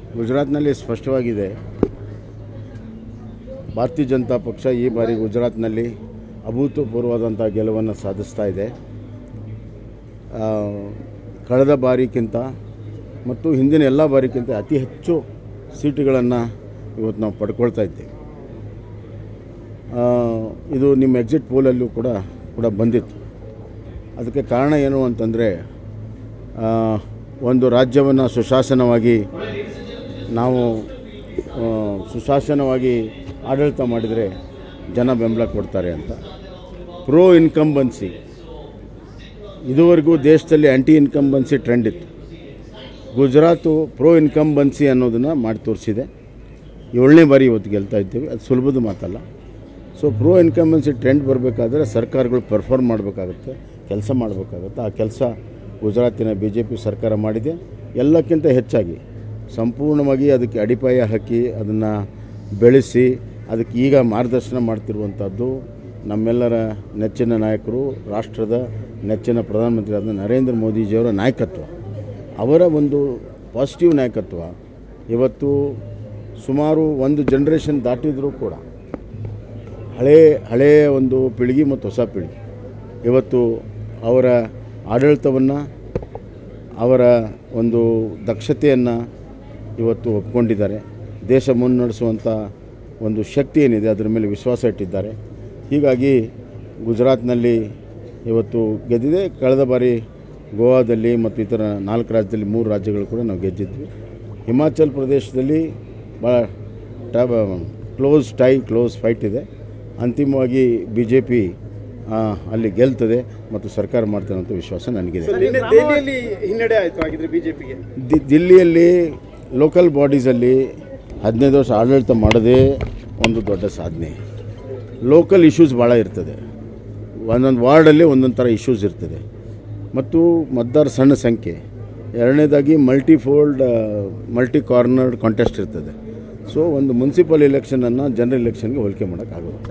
ಗುಜರಾತ್ನಲ್ಲಿ ಸ್ಪಷ್ಟವಾಗಿದೆ ಭಾರತೀಯ ಜನತಾ ಪಕ್ಷ ಈ ಬಾರಿ ಗುಜರಾತ್ನಲ್ಲಿ ಅಭೂತಪೂರ್ವವಾದಂಥ ಗೆಲುವನ್ನು ಸಾಧಿಸ್ತಾ ಇದೆ ಆ, ಕಳೆದ ಬಾರಿಗಿಂತ ಮತ್ತು ಹಿಂದಿನ ಎಲ್ಲ ಬಾರಿಗಿಂತ ಅತಿ ಹೆಚ್ಚು ಸೀಟುಗಳನ್ನು ಇವತ್ತು ನಾವು ಪಡ್ಕೊಳ್ತಾ ಇದ್ದೇವೆ ಆ, ಇದು ನಿಮ್ಮ ಎಕ್ಸಿಟ್ ಪೋಲಲ್ಲೂ ಕೂಡ ಕೂಡ ಬಂದಿತ್ತು ಅದಕ್ಕೆ ಕಾರಣ ಏನು ಅಂತಂದರೆ ಆ, ಒಂದು ರಾಜ್ಯವನ್ನು ಸುಶಾಸನವಾಗಿ ನಾವು ಆ, ಸುಶಾಸನವಾಗಿ ಆಡಳಿತ ಮಾಡಿದರೆ ಜನ ಬೆಂಬಲ ಕೊಡ್ತಾರೆ ಅಂತ ಪ್ರೋ ಇನ್ಕಂಬನ್ಸಿ ಇದುವರೆಗೂ ದೇಶದಲ್ಲಿ ಆ್ಯಂಟಿ ಇನ್ಕಂಬನ್ಸಿ ಟ್ರೆಂಡ್ ಇತ್ತು ಗುಜರಾತು ಪ್ರೋ ಇನ್ಕಂಬನ್ಸಿ ಅನ್ನೋದನ್ನು ಮಾಡಿ ತೋರಿಸಿದೆ ಏಳನೇ ಬಾರಿ ಇವತ್ತು ಗೆಲ್ತಾ ಇದ್ದೇವೆ ಅದು ಸುಲಭದ ಮಾತಲ್ಲ ಸೊ ಪ್ರೋ ಇನ್ಕಂಬನ್ಸಿ ಟ್ರೆಂಡ್ ಬರಬೇಕಾದ್ರೆ ಸರ್ಕಾರಗಳು ಪರ್ಫಾರ್ಮ್ ಮಾಡಬೇಕಾಗುತ್ತೆ ಕೆಲಸ ಮಾಡಬೇಕಾಗುತ್ತೆ ಆ ಕೆಲಸ ಗುಜರಾತಿನ ಬಿ ಜೆ ಪಿ ಸರ್ಕಾರ ಮಾಡಿದೆ ಎಲ್ಲಕ್ಕಿಂತ ಹೆಚ್ಚಾಗಿ ಸಂಪೂರ್ಣವಾಗಿ ಅದಕ್ಕೆ ಅಡಿಪಾಯ ಹಾಕಿ ಅದನ್ನು ಬೆಳೆಸಿ ಅದಕ್ಕೆ ಈಗ ಮಾರ್ಗದರ್ಶನ ಮಾಡ್ತಿರುವಂಥದ್ದು ನಮ್ಮೆಲ್ಲರ ನೆಚ್ಚಿನ ನಾಯಕರು ರಾಷ್ಟ್ರದ ನೆಚ್ಚಿನ ಪ್ರಧಾನಮಂತ್ರಿಯಾದ ನರೇಂದ್ರ ಮೋದಿಜಿಯವರ ನಾಯಕತ್ವ ಅವರ ಒಂದು ಪಾಸಿಟಿವ್ ನಾಯಕತ್ವ ಇವತ್ತು ಸುಮಾರು ಒಂದು ಜನ್ರೇಷನ್ ದಾಟಿದರೂ ಕೂಡ ಹಳೇ ಹಳೆಯ ಒಂದು ಪೀಳಿಗೆ ಮತ್ತು ಹೊಸ ಪೀಳಿಗೆ ಇವತ್ತು ಅವರ ಆಡಳಿತವನ್ನು ಅವರ ಒಂದು ದಕ್ಷತೆಯನ್ನು ಇವತ್ತು ಒಪ್ಕೊಂಡಿದ್ದಾರೆ ದೇಶ ಮುನ್ನಡೆಸುವಂಥ ಒಂದು ಶಕ್ತಿ ಏನಿದೆ ಅದರ ಮೇಲೆ ವಿಶ್ವಾಸ ಇಟ್ಟಿದ್ದಾರೆ ಹೀಗಾಗಿ ಗುಜರಾತ್ನಲ್ಲಿ ಇವತ್ತು ಗೆದ್ದಿದೆ ಕಳೆದ ಬಾರಿ ಗೋವಾದಲ್ಲಿ ಮತ್ತು ಇತರ ನಾಲ್ಕು ರಾಜ್ಯದಲ್ಲಿ ಮೂರು ರಾಜ್ಯಗಳು ಕೂಡ ನಾವು ಗೆದ್ದಿದ್ವಿ ಹಿಮಾಚಲ್ ಪ್ರದೇಶದಲ್ಲಿ ಭಾಳ ಟ್ಯಾಬ್ ಕ್ಲೋಸ್ ಟೈ ಕ್ಲೋಸ್ ಫೈಟ್ ಇದೆ ಅಂತಿಮವಾಗಿ ಬಿ ಜೆ ಪಿ ಅಲ್ಲಿ ಗೆಲ್ತದೆ ಮತ್ತು ಸರ್ಕಾರ ಮಾಡ್ತಾರೆ ಅಂತ ವಿಶ್ವಾಸ ನನಗಿದೆ ನಿನ್ನೆ ದೆಹಲಿಯಲ್ಲಿ ಹಿನ್ನಡೆ ಆಯಿತು ಹಾಗಿದ್ರೆ ಬಿಜೆಪಿಗೆ ದಿ- ದಿಲ್ಲಿಯಲ್ಲಿ ಲೋಕಲ್ ಬಾಡೀಸಲ್ಲಿ ಹದಿನೈದು ವರ್ಷ ಆಡಳಿತ ಮಾಡೋದೇ ಒಂದು ದೊಡ್ಡ ಸಾಧನೆ ಲೋಕಲ್ ಇಶ್ಯೂಸ್ ಭಾಳ ಇರ್ತದೆ ಒಂದೊಂದು ವಾರ್ಡಲ್ಲಿ ಒಂದೊಂದು ಥರ ಇಶ್ಯೂಸ್ ಇರ್ತದೆ ಮತ್ತು ಮತದಾರ ಸಣ್ಣ ಸಂಖ್ಯೆ ಎರಡನೇದಾಗಿ ಮಲ್ಟಿಫೋಲ್ಡ್ ಮಲ್ಟಿ ಕಾರ್ನರ್ಡ್ ಕಾಂಟೆಸ್ಟ್ ಇರ್ತದೆ ಸೊ ಒಂದು ಮುನ್ಸಿಪಲ್ ಎಲೆಕ್ಷನನ್ನು ಜನರಲ್ ಎಲೆಕ್ಷನ್ಗೆ ಹೋಲಿಕೆ ಮಾಡೋಕ್ಕಾಗೋದು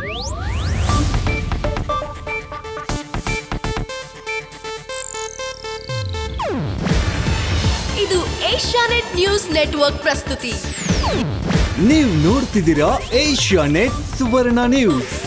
ಇದು ಏಷ್ಯಾನೆಟ್ ನ್ಯೂಸ್ ನೆಟ್ವರ್ಕ್ ಪ್ರಸ್ತುತಿ ನೀವು ನೋಡ್ತಿದ್ದೀರಾ ಏಷ್ಯಾ ನೆಟ್ ಸುವರ್ಣ ನ್ಯೂಸ್